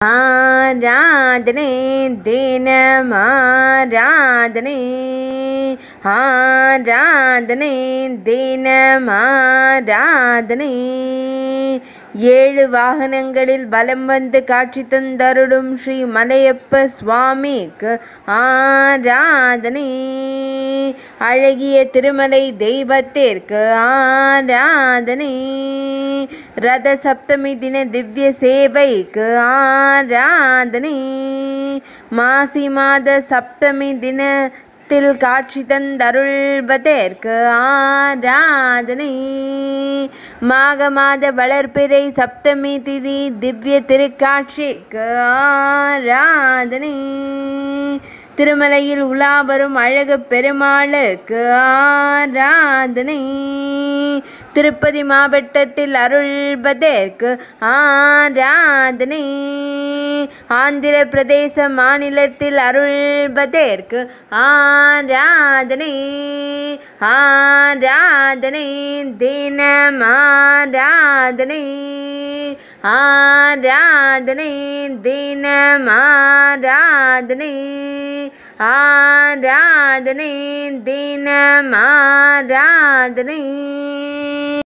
ஆராதனை தினம் ஆராதனை ஆராதனை தினம் ஆராதனை ஏழு வாகனங்களில் பலம் வந்து காட்சி தந்தருளும் ஸ்ரீ மலையப்ப சுவாமிக்கு ஆராதனை அழகிய திருமலை தெய்வத்திற்கு ஆராதனை ரத சப்தமி தின திவ்ய சேவைக்கு ஆராதனை மாசி மாத சப்தமி தினத்தில் காட்சி தந்தருள்வதற்கு ஆராதனை மாக மாத வளர்ப்பிறை சப்தமி திதி திவ்ய திருக்காட்சிக்கு ஆராதனை திருமலையில் உலா வரும் அழகு பெருமாளுக்கு ஆராதனை திருப்பதி மாவட்டத்தில் அருள்வதற்கு ஆராதனை ஆந்திர பிரதேச மாநிலத்தில் அருள்வதற்கு ஆராதனை ஆராதனை தினம் ஆராதனை ஆராதனை தினம் ஆராதனை ஆராதனை தினம் ஆராதனை